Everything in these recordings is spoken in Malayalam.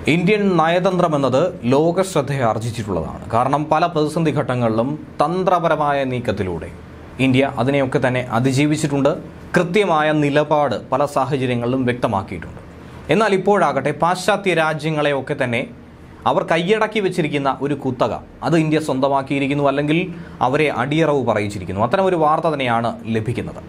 ഇന്ത്യൻ നയതന്ത്രം എന്നത് ലോക ശ്രദ്ധയെ ആർജിച്ചിട്ടുള്ളതാണ് കാരണം പല പ്രതിസന്ധി ഘട്ടങ്ങളിലും തന്ത്രപരമായ നീക്കത്തിലൂടെ ഇന്ത്യ അതിനെയൊക്കെ തന്നെ അതിജീവിച്ചിട്ടുണ്ട് കൃത്യമായ നിലപാട് പല സാഹചര്യങ്ങളിലും വ്യക്തമാക്കിയിട്ടുണ്ട് എന്നാൽ ഇപ്പോഴാകട്ടെ പാശ്ചാത്യ രാജ്യങ്ങളെയൊക്കെ തന്നെ അവർ കൈയടക്കി വെച്ചിരിക്കുന്ന ഒരു കുത്തക അത് ഇന്ത്യ സ്വന്തമാക്കിയിരിക്കുന്നു അല്ലെങ്കിൽ അവരെ അടിയറവ് പറയിച്ചിരിക്കുന്നു അത്തരം ഒരു വാർത്ത തന്നെയാണ് ലഭിക്കുന്നത്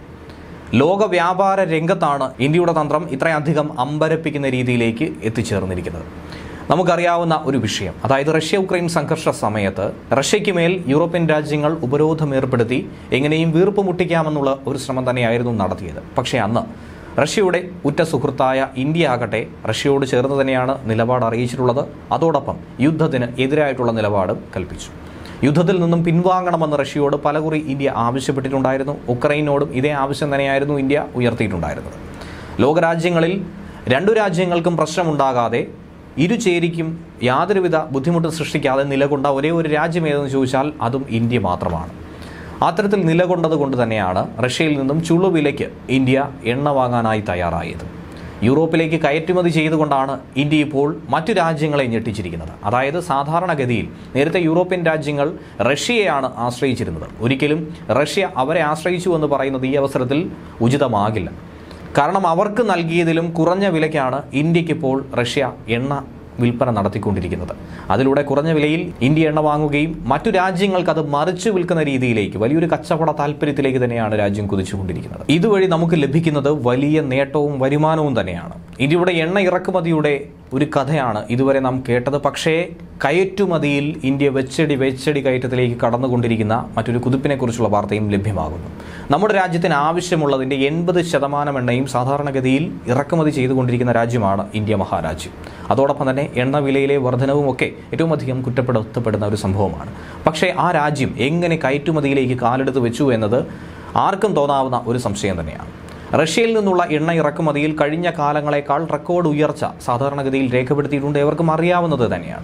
ലോക വ്യാപാര രംഗത്താണ് ഇന്ത്യയുടെ തന്ത്രം ഇത്രയധികം അമ്പരപ്പിക്കുന്ന രീതിയിലേക്ക് എത്തിച്ചേർന്നിരിക്കുന്നത് നമുക്കറിയാവുന്ന ഒരു വിഷയം അതായത് റഷ്യ ഉക്രൈൻ സംഘർഷ സമയത്ത് റഷ്യയ്ക്ക് മേൽ യൂറോപ്യൻ രാജ്യങ്ങൾ ഉപരോധം ഏർപ്പെടുത്തി എങ്ങനെയും വീർപ്പ് മുട്ടിക്കാമെന്നുള്ള ഒരു ശ്രമം തന്നെയായിരുന്നു നടത്തിയത് പക്ഷേ അന്ന് റഷ്യയുടെ ഉറ്റ സുഹൃത്തായ ഇന്ത്യ ആകട്ടെ റഷ്യയോട് ചേർന്ന് തന്നെയാണ് നിലപാട് അറിയിച്ചിട്ടുള്ളത് അതോടൊപ്പം യുദ്ധത്തിന് എതിരായിട്ടുള്ള നിലപാടും കൽപ്പിച്ചു യുദ്ധത്തിൽ നിന്നും പിൻവാങ്ങണമെന്ന് റഷ്യയോട് പലകുറി ഇന്ത്യ ആവശ്യപ്പെട്ടിട്ടുണ്ടായിരുന്നു ഉക്രൈനോടും ഇതേ ആവശ്യം തന്നെയായിരുന്നു ഇന്ത്യ ഉയർത്തിയിട്ടുണ്ടായിരുന്നത് ലോകരാജ്യങ്ങളിൽ രണ്ടു രാജ്യങ്ങൾക്കും പ്രശ്നമുണ്ടാകാതെ ഇരുചേരിക്കും യാതൊരുവിധ ബുദ്ധിമുട്ടും സൃഷ്ടിക്കാതെ നിലകൊണ്ട ഒരേ ഒരു രാജ്യം ഏതെന്ന് ചോദിച്ചാൽ അതും ഇന്ത്യ മാത്രമാണ് അത്തരത്തിൽ നിലകൊണ്ടത് കൊണ്ട് തന്നെയാണ് റഷ്യയിൽ നിന്നും ചുളുവിലയ്ക്ക് ഇന്ത്യ എണ്ണ വാങ്ങാനായി തയ്യാറായത് യൂറോപ്പിലേക്ക് കയറ്റുമതി ചെയ്തുകൊണ്ടാണ് ഇന്ത്യ ഇപ്പോൾ മറ്റു രാജ്യങ്ങളെ ഞെട്ടിച്ചിരിക്കുന്നത് അതായത് സാധാരണഗതിയിൽ നേരത്തെ യൂറോപ്യൻ രാജ്യങ്ങൾ റഷ്യയെയാണ് ആശ്രയിച്ചിരുന്നത് ഒരിക്കലും റഷ്യ അവരെ ആശ്രയിച്ചു എന്ന് പറയുന്നത് ഈ അവസരത്തിൽ ഉചിതമാകില്ല കാരണം അവർക്ക് നൽകിയതിലും കുറഞ്ഞ വിലയ്ക്കാണ് ഇന്ത്യക്കിപ്പോൾ റഷ്യ എണ്ണ വിൽപ്പന നടത്തിക്കൊണ്ടിരിക്കുന്നത് അതിലൂടെ കുറഞ്ഞ വിലയിൽ ഇന്ത്യ എണ്ണ വാങ്ങുകയും മറ്റു രാജ്യങ്ങൾക്ക് അത് മറിച്ചു വിൽക്കുന്ന രീതിയിലേക്ക് വലിയൊരു കച്ചവട താല്പര്യത്തിലേക്ക് തന്നെയാണ് രാജ്യം കുതിച്ചുകൊണ്ടിരിക്കുന്നത് ഇതുവഴി നമുക്ക് ലഭിക്കുന്നത് വലിയ നേട്ടവും വരുമാനവും തന്നെയാണ് ഇന്ത്യയുടെ എണ്ണ ഇറക്കുമതിയുടെ ഒരു കഥയാണ് ഇതുവരെ നാം കേട്ടത് പക്ഷേ കയറ്റുമതിയിൽ ഇന്ത്യ വെച്ചടി വെച്ചടി കയറ്റത്തിലേക്ക് കടന്നുകൊണ്ടിരിക്കുന്ന മറ്റൊരു കുതിപ്പിനെ കുറിച്ചുള്ള വാർത്തയും ലഭ്യമാകുന്നു നമ്മുടെ രാജ്യത്തിന് ആവശ്യമുള്ളതിൻ്റെ എൺപത് ശതമാനം എണ്ണയും സാധാരണഗതിയിൽ ഇറക്കുമതി ചെയ്തുകൊണ്ടിരിക്കുന്ന രാജ്യമാണ് ഇന്ത്യ മഹാരാജ്യം അതോടൊപ്പം തന്നെ എണ്ണ വിലയിലെ വർധനവും ഒക്കെ ഏറ്റവും അധികം കുറ്റപ്പെടുത്തപ്പെടുന്ന ഒരു സംഭവമാണ് പക്ഷേ ആ രാജ്യം എങ്ങനെ കയറ്റുമതിയിലേക്ക് കാലെടുത്ത് വെച്ചു എന്നത് ആർക്കും തോന്നാവുന്ന ഒരു സംശയം തന്നെയാണ് റഷ്യയിൽ നിന്നുള്ള എണ്ണ ഇറക്കുമതിയിൽ കഴിഞ്ഞ കാലങ്ങളെക്കാൾ റെക്കോർഡ് ഉയർച്ച സാധാരണഗതിയിൽ രേഖപ്പെടുത്തിയിട്ടുണ്ട് ഏവർക്കും അറിയാവുന്നത് തന്നെയാണ്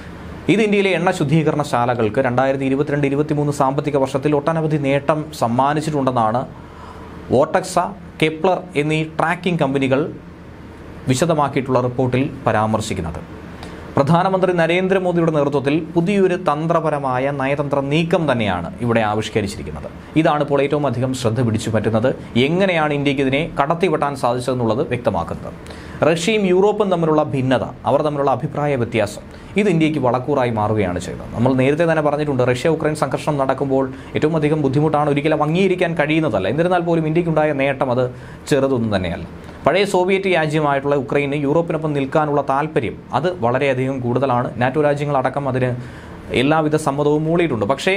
ഇത് ഇന്ത്യയിലെ എണ്ണ ശുദ്ധീകരണശാലകൾക്ക് രണ്ടായിരത്തി ഇരുപത്തിരണ്ട് ഇരുപത്തിമൂന്ന് സാമ്പത്തിക വർഷത്തിൽ ഒട്ടനവധി നേട്ടം സമ്മാനിച്ചിട്ടുണ്ടെന്നാണ് വോട്ടക്സ കെപ്ലർ എന്നീ ട്രാക്കിംഗ് കമ്പനികൾ വിശദമാക്കിയിട്ടുള്ള റിപ്പോർട്ടിൽ പരാമർശിക്കുന്നത് പ്രധാനമന്ത്രി നരേന്ദ്രമോദിയുടെ നേതൃത്വത്തിൽ പുതിയൊരു തന്ത്രപരമായ നയതന്ത്ര നീക്കം തന്നെയാണ് ഇവിടെ ആവിഷ്കരിച്ചിരിക്കുന്നത് ഇതാണ് ഇപ്പോൾ ഏറ്റവും അധികം ശ്രദ്ധ പിടിച്ചു പറ്റുന്നത് എങ്ങനെയാണ് ഇന്ത്യക്ക് ഇതിനെ കടത്തിവെട്ടാൻ സാധിച്ചതെന്നുള്ളത് വ്യക്തമാക്കുന്നത് റഷ്യയും യൂറോപ്പും തമ്മിലുള്ള ഭിന്നത അവർ തമ്മിലുള്ള അഭിപ്രായ വ്യത്യാസം ഇത് ഇന്ത്യക്ക് വളക്കൂറായി മാറുകയാണ് ചെയ്തത് നമ്മൾ നേരത്തെ തന്നെ പറഞ്ഞിട്ടുണ്ട് റഷ്യ ഉക്രൈൻ സംഘർഷം നടക്കുമ്പോൾ ഏറ്റവും അധികം ബുദ്ധിമുട്ടാണ് ഒരിക്കലും അംഗീകരിക്കാൻ കഴിയുന്നതല്ല എന്നിരുന്നാൽ പോലും ഇന്ത്യക്കുണ്ടായ നേട്ടം അത് ചെറുതൊന്നും തന്നെയല്ല പഴയ സോവിയറ്റ് രാജ്യമായിട്ടുള്ള ഉക്രൈന് യൂറോപ്പിനൊപ്പം നിൽക്കാനുള്ള താല്പര്യം അത് വളരെയധികം കൂടുതലാണ് നാറ്റോ രാജ്യങ്ങളടക്കം അതിന് എല്ലാവിധ സമ്മതവും മൂളിയിട്ടുണ്ട് പക്ഷേ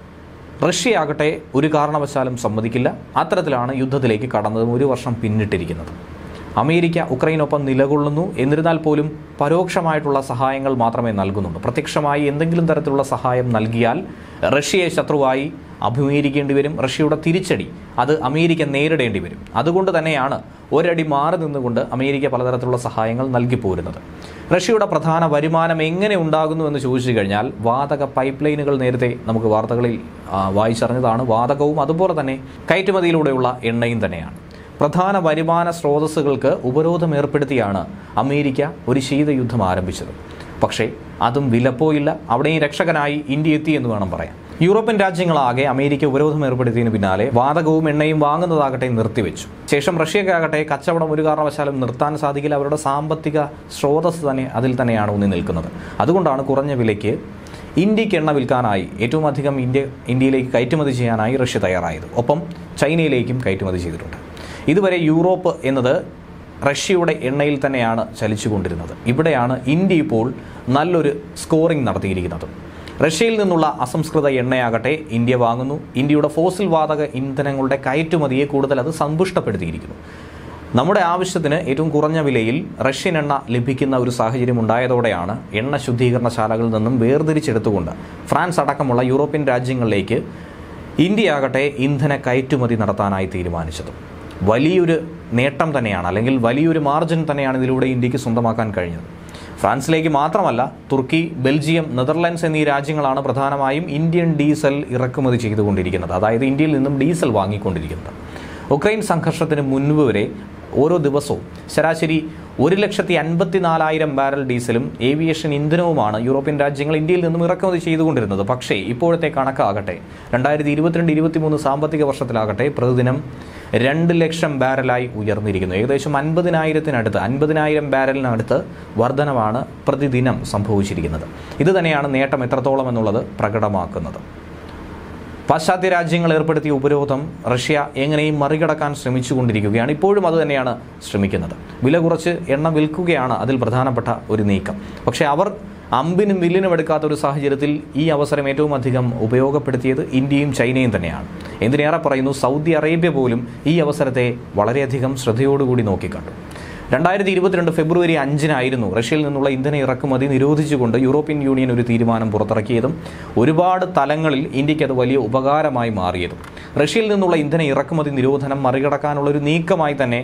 റഷ്യ ആകട്ടെ ഒരു കാരണവശാലും സമ്മതിക്കില്ല അത്തരത്തിലാണ് യുദ്ധത്തിലേക്ക് കടന്നതും ഒരു വർഷം പിന്നിട്ടിരിക്കുന്നത് അമേരിക്ക ഉക്രൈനൊപ്പം നിലകൊള്ളുന്നു എന്നിരുന്നാൽ പോലും പരോക്ഷമായിട്ടുള്ള സഹായങ്ങൾ മാത്രമേ നൽകുന്നുള്ളൂ പ്രത്യക്ഷമായി എന്തെങ്കിലും തരത്തിലുള്ള സഹായം നൽകിയാൽ റഷ്യയെ ശത്രുവായി അഭിമുഖീകരിക്കേണ്ടി വരും റഷ്യയുടെ തിരിച്ചടി അത് അമേരിക്ക നേരിടേണ്ടി വരും അതുകൊണ്ട് തന്നെയാണ് ഒരടി മാറി നിന്നുകൊണ്ട് അമേരിക്ക പലതരത്തിലുള്ള സഹായങ്ങൾ നൽകി പോരുന്നത് റഷ്യയുടെ പ്രധാന വരുമാനം എങ്ങനെ ഉണ്ടാകുന്നു എന്ന് ചോദിച്ചു കഴിഞ്ഞാൽ വാതക പൈപ്പ് ലൈനുകൾ നേരത്തെ നമുക്ക് വാർത്തകളിൽ ആ, വായിച്ചറിഞ്ഞതാണ് വാതകവും അതുപോലെ തന്നെ കയറ്റുമതിയിലൂടെയുള്ള എണ്ണയും തന്നെയാണ് പ്രധാന വരുമാന സ്രോതസ്സുകൾക്ക് ഉപരോധം ഏർപ്പെടുത്തിയാണ് അമേരിക്ക ഒരു ശീതയുദ്ധം ആരംഭിച്ചത് പക്ഷേ അതും വിലപ്പോയില്ല അവിടെയും രക്ഷകനായി ഇന്ത്യ എത്തി എന്ന് വേണം പറയാൻ യൂറോപ്യൻ രാജ്യങ്ങളാകെ അമേരിക്ക ഉപരോധം ഏർപ്പെടുത്തിയതിന് പിന്നാലെ വാതകവും എണ്ണയും വാങ്ങുന്നതാകട്ടെ നിർത്തിവെച്ചു ശേഷം റഷ്യക്കാകട്ടെ കച്ചവടം ഒരു കാരണവശാലും നിർത്താൻ സാധിക്കില്ല അവരുടെ സാമ്പത്തിക സ്രോതസ് തന്നെ അതിൽ തന്നെയാണ് ഊന്നി നിൽക്കുന്നത് അതുകൊണ്ടാണ് കുറഞ്ഞ വിലയ്ക്ക് ഇന്ത്യക്ക് എണ്ണ വിൽക്കാനായി ഏറ്റവും അധികം ഇന്ത്യ ഇന്ത്യയിലേക്ക് കയറ്റുമതി ചെയ്യാനായി റഷ്യ തയ്യാറായത് ഒപ്പം ചൈനയിലേക്കും കയറ്റുമതി ചെയ്തിട്ടുണ്ട് ഇതുവരെ യൂറോപ്പ് എന്നത് റഷ്യയുടെ എണ്ണയിൽ തന്നെയാണ് ചലിച്ചുകൊണ്ടിരുന്നത് ഇവിടെയാണ് ഇന്ത്യ ഇപ്പോൾ നല്ലൊരു സ്കോറിംഗ് നടത്തിയിരിക്കുന്നത് റഷ്യയിൽ നിന്നുള്ള അസംസ്കൃത എണ്ണയാകട്ടെ ഇന്ത്യ വാങ്ങുന്നു ഇന്ത്യയുടെ ഫോസിൽ വാതക ഇന്ധനങ്ങളുടെ കയറ്റുമതിയെ കൂടുതൽ അത് സമ്പുഷ്ടപ്പെടുത്തിയിരിക്കുന്നു നമ്മുടെ ആവശ്യത്തിന് ഏറ്റവും കുറഞ്ഞ വിലയിൽ റഷ്യൻ എണ്ണ ലഭിക്കുന്ന ഒരു സാഹചര്യം ഉണ്ടായതോടെയാണ് എണ്ണ ശുദ്ധീകരണശാലകളിൽ നിന്നും വേർതിരിച്ചെടുത്തുകൊണ്ട് ഫ്രാൻസ് അടക്കമുള്ള യൂറോപ്യൻ രാജ്യങ്ങളിലേക്ക് ഇന്ത്യയാകട്ടെ ഇന്ധന കയറ്റുമതി നടത്താനായി തീരുമാനിച്ചത് വലിയൊരു നേട്ടം തന്നെയാണ് അല്ലെങ്കിൽ വലിയൊരു മാർജിൻ തന്നെയാണ് ഇതിലൂടെ ഇന്ത്യക്ക് സ്വന്തമാക്കാൻ കഴിഞ്ഞത് ഫ്രാൻസിലേക്ക് മാത്രമല്ല തുർക്കി ബെൽജിയം നെതർലാൻഡ്സ് എന്നീ രാജ്യങ്ങളാണ് പ്രധാനമായും ഇന്ത്യൻ ഡീസൽ ഇറക്കുമതി ചെയ്തുകൊണ്ടിരിക്കുന്നത് അതായത് ഇന്ത്യയിൽ നിന്നും ഡീസൽ വാങ്ങിക്കൊണ്ടിരിക്കുന്നത് ഉക്രൈൻ സംഘർഷത്തിന് മുൻപ് വരെ ഓരോ ദിവസവും ശരാശരി ഒരു ലക്ഷത്തി അൻപത്തിനാലായിരം ബാരൽ ഡീസലും ഏവിയേഷൻ ഇന്ധനവുമാണ് യൂറോപ്യൻ രാജ്യങ്ങൾ ഇന്ത്യയിൽ നിന്നും ഇറക്കുമതി ചെയ്തുകൊണ്ടിരുന്നത് പക്ഷേ ഇപ്പോഴത്തെ കണക്കാകട്ടെ രണ്ടായിരത്തി ഇരുപത്തിരണ്ട് ഇരുപത്തിമൂന്ന് സാമ്പത്തിക വർഷത്തിലാകട്ടെ പ്രതിദിനം രണ്ട് ലക്ഷം ബാരലായി ഉയർന്നിരിക്കുന്നു ഏകദേശം അൻപതിനായിരത്തിനടുത്ത് അൻപതിനായിരം ബാരലിനടുത്ത് വർധനവാണ് പ്രതിദിനം സംഭവിച്ചിരിക്കുന്നത് ഇത് തന്നെയാണ് നേട്ടം എത്രത്തോളം എന്നുള്ളത് പ്രകടമാക്കുന്നത് പാശ്ചാത്യ രാജ്യങ്ങൾ ഏർപ്പെടുത്തിയ ഉപരോധം റഷ്യ എങ്ങനെയും മറികടക്കാൻ ശ്രമിച്ചുകൊണ്ടിരിക്കുകയാണ് ഇപ്പോഴും അത് തന്നെയാണ് ശ്രമിക്കുന്നത് വില കുറച്ച് എണ്ണ വിൽക്കുകയാണ് അതിൽ പ്രധാനപ്പെട്ട ഒരു നീക്കം പക്ഷേ അവർ അമ്പിനും വില്ലിനും എടുക്കാത്ത ഒരു സാഹചര്യത്തിൽ ഈ അവസരം ഏറ്റവും അധികം ഉപയോഗപ്പെടുത്തിയത് ഇന്ത്യയും ചൈനയും തന്നെയാണ് എന്തിനേറെ പറയുന്നു സൗദി അറേബ്യ പോലും ഈ അവസരത്തെ വളരെയധികം ശ്രദ്ധയോടുകൂടി നോക്കിക്കണ്ടു രണ്ടായിരത്തി ഇരുപത്തിരണ്ട് ഫെബ്രുവരി അഞ്ചിനായിരുന്നു റഷ്യയിൽ നിന്നുള്ള ഇന്ധന ഇറക്കുമതി നിരോധിച്ചുകൊണ്ട് യൂറോപ്യൻ യൂണിയൻ ഒരു തീരുമാനം പുറത്തിറക്കിയതും ഒരുപാട് തലങ്ങളിൽ ഇന്ത്യക്ക് അത് വലിയ ഉപകാരമായി മാറിയതും റഷ്യയിൽ നിന്നുള്ള ഇന്ധന ഇറക്കുമതി നിരോധനം മറികടക്കാനുള്ള ഒരു നീക്കമായി തന്നെ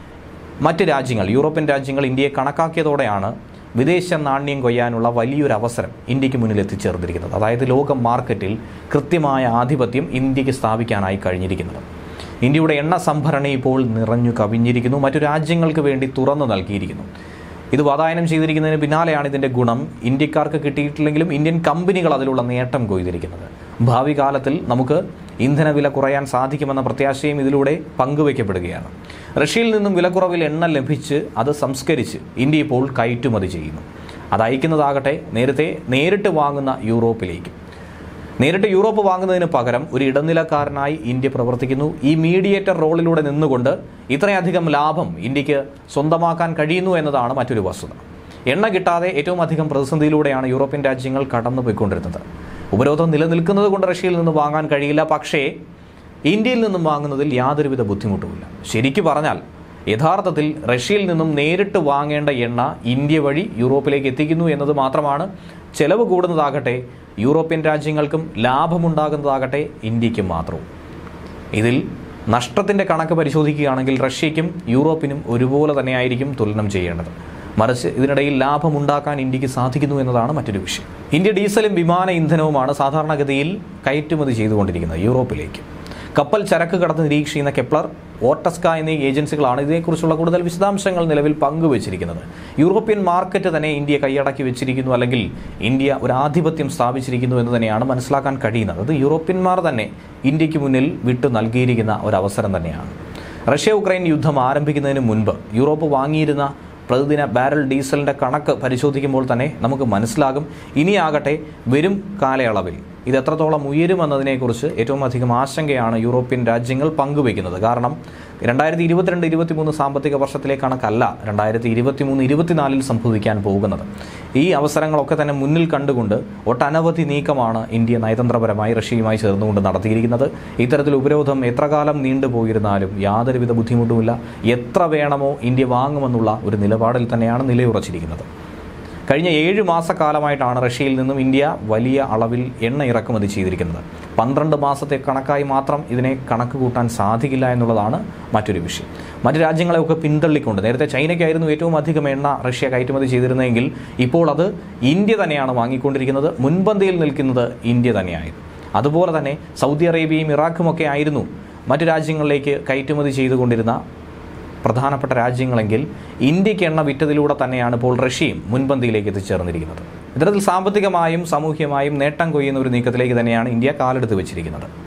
മറ്റ് രാജ്യങ്ങൾ യൂറോപ്യൻ രാജ്യങ്ങൾ ഇന്ത്യയെ കണക്കാക്കിയതോടെയാണ് വിദേശ നാണ്യം കൊയ്യാനുള്ള വലിയൊരു അവസരം ഇന്ത്യക്ക് മുന്നിൽ എത്തിച്ചേർന്നിരിക്കുന്നത് അതായത് ലോക മാർക്കറ്റിൽ കൃത്യമായ ആധിപത്യം ഇന്ത്യക്ക് സ്ഥാപിക്കാനായി കഴിഞ്ഞിരിക്കുന്നത് ഇന്ത്യയുടെ എണ്ണ സംഭരണി ഇപ്പോൾ നിറഞ്ഞു കവിഞ്ഞിരിക്കുന്നു മറ്റു രാജ്യങ്ങൾക്ക് വേണ്ടി തുറന്നു നൽകിയിരിക്കുന്നു ഇത് വാതായനം ചെയ്തിരിക്കുന്നതിന് പിന്നാലെയാണ് ഇതിൻ്റെ ഗുണം ഇന്ത്യക്കാർക്ക് കിട്ടിയിട്ടില്ലെങ്കിലും ഇന്ത്യൻ കമ്പനികൾ അതിലുള്ള നേട്ടം കൊയ്തിരിക്കുന്നത് ഭാവി കാലത്തിൽ നമുക്ക് ഇന്ധനവില കുറയാൻ സാധിക്കുമെന്ന പ്രത്യാശയും ഇതിലൂടെ പങ്കുവയ്ക്കപ്പെടുകയാണ് റഷ്യയിൽ നിന്നും വിലക്കുറവിൽ എണ്ണ ലഭിച്ച് അത് സംസ്കരിച്ച് ഇന്ത്യ ഇപ്പോൾ കയറ്റുമതി ചെയ്യുന്നു അത് അയക്കുന്നതാകട്ടെ നേരത്തെ നേരിട്ട് വാങ്ങുന്ന യൂറോപ്പിലേക്ക് നേരിട്ട് യൂറോപ്പ് വാങ്ങുന്നതിന് പകരം ഒരു ഇടനിലക്കാരനായി ഇന്ത്യ പ്രവർത്തിക്കുന്നു ഈ മീഡിയേറ്റർ റോളിലൂടെ നിന്നുകൊണ്ട് ഇത്രയധികം ലാഭം ഇന്ത്യക്ക് സ്വന്തമാക്കാൻ കഴിയുന്നു എന്നതാണ് മറ്റൊരു വസ്തുത എണ്ണ കിട്ടാതെ ഏറ്റവും അധികം പ്രതിസന്ധിയിലൂടെയാണ് യൂറോപ്യൻ രാജ്യങ്ങൾ കടന്നുപോയിക്കൊണ്ടിരുന്നത് ഉപരോധം നിലനിൽക്കുന്നത് കൊണ്ട് റഷ്യയിൽ നിന്ന് വാങ്ങാൻ കഴിയില്ല പക്ഷേ ഇന്ത്യയിൽ നിന്നും വാങ്ങുന്നതിൽ യാതൊരുവിധ ബുദ്ധിമുട്ടുമില്ല ശരിക്കു പറഞ്ഞാൽ യഥാർത്ഥത്തിൽ റഷ്യയിൽ നിന്നും നേരിട്ട് വാങ്ങേണ്ട എണ്ണ ഇന്ത്യ വഴി യൂറോപ്പിലേക്ക് എത്തിക്കുന്നു എന്നത് മാത്രമാണ് ചെലവ് കൂടുന്നതാകട്ടെ യൂറോപ്യൻ രാജ്യങ്ങൾക്കും ലാഭമുണ്ടാകുന്നതാകട്ടെ ഇന്ത്യക്കും മാത്രവും ഇതിൽ നഷ്ടത്തിൻ്റെ കണക്ക് പരിശോധിക്കുകയാണെങ്കിൽ റഷ്യയ്ക്കും യൂറോപ്പിനും ഒരുപോലെ തന്നെയായിരിക്കും തുലനം ചെയ്യേണ്ടത് മറിച്ച് ഇതിനിടയിൽ ലാഭമുണ്ടാക്കാൻ ഇന്ത്യക്ക് സാധിക്കുന്നു എന്നതാണ് മറ്റൊരു വിഷയം ഇന്ത്യ ഡീസലും വിമാന ഇന്ധനവുമാണ് സാധാരണഗതിയിൽ കയറ്റുമതി ചെയ്തുകൊണ്ടിരിക്കുന്നത് യൂറോപ്പിലേക്ക് കപ്പൽ ചരക്ക് കടത്ത് നിരീക്ഷിക്കുന്ന കെപ്ലർ ഓട്ടസ്ക എന്നീ ഏജൻസികളാണ് ഇതിനെക്കുറിച്ചുള്ള കൂടുതൽ വിശദാംശങ്ങൾ നിലവിൽ പങ്കുവച്ചിരിക്കുന്നത് യൂറോപ്യൻ മാർക്കറ്റ് തന്നെ ഇന്ത്യ കൈയടക്കി വെച്ചിരിക്കുന്നു അല്ലെങ്കിൽ ഇന്ത്യ ഒരു ആധിപത്യം സ്ഥാപിച്ചിരിക്കുന്നു എന്ന് തന്നെയാണ് മനസ്സിലാക്കാൻ കഴിയുന്നത് അത് യൂറോപ്യന്മാർ തന്നെ ഇന്ത്യക്ക് മുന്നിൽ വിട്ടു നൽകിയിരിക്കുന്ന ഒരു അവസരം തന്നെയാണ് റഷ്യ ഉക്രൈൻ യുദ്ധം ആരംഭിക്കുന്നതിന് മുൻപ് യൂറോപ്പ് വാങ്ങിയിരുന്ന പ്രതിദിന ബാരൽ ഡീസലിൻ്റെ കണക്ക് പരിശോധിക്കുമ്പോൾ തന്നെ നമുക്ക് മനസ്സിലാകും ഇനിയാകട്ടെ വരും കാലയളവിൽ ഇത് എത്രത്തോളം ഉയരുമെന്നതിനെക്കുറിച്ച് ഏറ്റവും അധികം ആശങ്കയാണ് യൂറോപ്യൻ രാജ്യങ്ങൾ പങ്കുവയ്ക്കുന്നത് കാരണം രണ്ടായിരത്തി ഇരുപത്തിരണ്ട് ഇരുപത്തിമൂന്ന് സാമ്പത്തിക വർഷത്തിലെ കണക്കല്ല രണ്ടായിരത്തി ഇരുപത്തിമൂന്ന് ഇരുപത്തിനാലിൽ സംഭവിക്കാൻ പോകുന്നത് ഈ അവസരങ്ങളൊക്കെ തന്നെ മുന്നിൽ കണ്ടുകൊണ്ട് ഒട്ടനവധി നീക്കമാണ് ഇന്ത്യ നയതന്ത്രപരമായി റഷ്യയുമായി ചേർന്നുകൊണ്ട് നടത്തിയിരിക്കുന്നത് ഇത്തരത്തിൽ ഉപരോധം എത്ര കാലം നീണ്ടുപോയിരുന്നാലും യാതൊരുവിധ ബുദ്ധിമുട്ടുമില്ല എത്ര വേണമോ ഇന്ത്യ വാങ്ങുമെന്നുള്ള ഒരു നിലപാടിൽ തന്നെയാണ് നിലയുറച്ചിരിക്കുന്നത് കഴിഞ്ഞ ഏഴ് മാസക്കാലമായിട്ടാണ് റഷ്യയിൽ നിന്നും ഇന്ത്യ വലിയ അളവിൽ എണ്ണ ഇറക്കുമതി ചെയ്തിരിക്കുന്നത് പന്ത്രണ്ട് മാസത്തെ കണക്കായി മാത്രം ഇതിനെ കണക്ക് കൂട്ടാൻ സാധിക്കില്ല എന്നുള്ളതാണ് മറ്റൊരു വിഷയം മറ്റു രാജ്യങ്ങളെയൊക്കെ പിന്തള്ളിക്കൊണ്ട് നേരത്തെ ചൈനയ്ക്കായിരുന്നു ഏറ്റവും അധികം എണ്ണ റഷ്യ കയറ്റുമതി ചെയ്തിരുന്നതെങ്കിൽ ഇപ്പോൾ അത് ഇന്ത്യ തന്നെയാണ് വാങ്ങിക്കൊണ്ടിരിക്കുന്നത് മുൻപന്തിയിൽ നിൽക്കുന്നത് ഇന്ത്യ തന്നെയായിരുന്നു അതുപോലെ തന്നെ സൗദി അറേബ്യയും ഇറാഖുമൊക്കെ ആയിരുന്നു മറ്റു രാജ്യങ്ങളിലേക്ക് കയറ്റുമതി ചെയ്തുകൊണ്ടിരുന്ന പ്രധാനപ്പെട്ട രാജ്യങ്ങളെങ്കിൽ ഇന്ത്യക്ക് എണ്ണ വിറ്റതിലൂടെ തന്നെയാണ് ഇപ്പോൾ റഷ്യയും മുൻപന്തിയിലേക്ക് എത്തിച്ചേർന്നിരിക്കുന്നത് ഇത്തരത്തിൽ സാമ്പത്തികമായും സാമൂഹ്യമായും നേട്ടം കൊയ്യുന്ന ഒരു നീക്കത്തിലേക്ക് തന്നെയാണ് ഇന്ത്യ കാലെടുത്ത് വെച്ചിരിക്കുന്നത്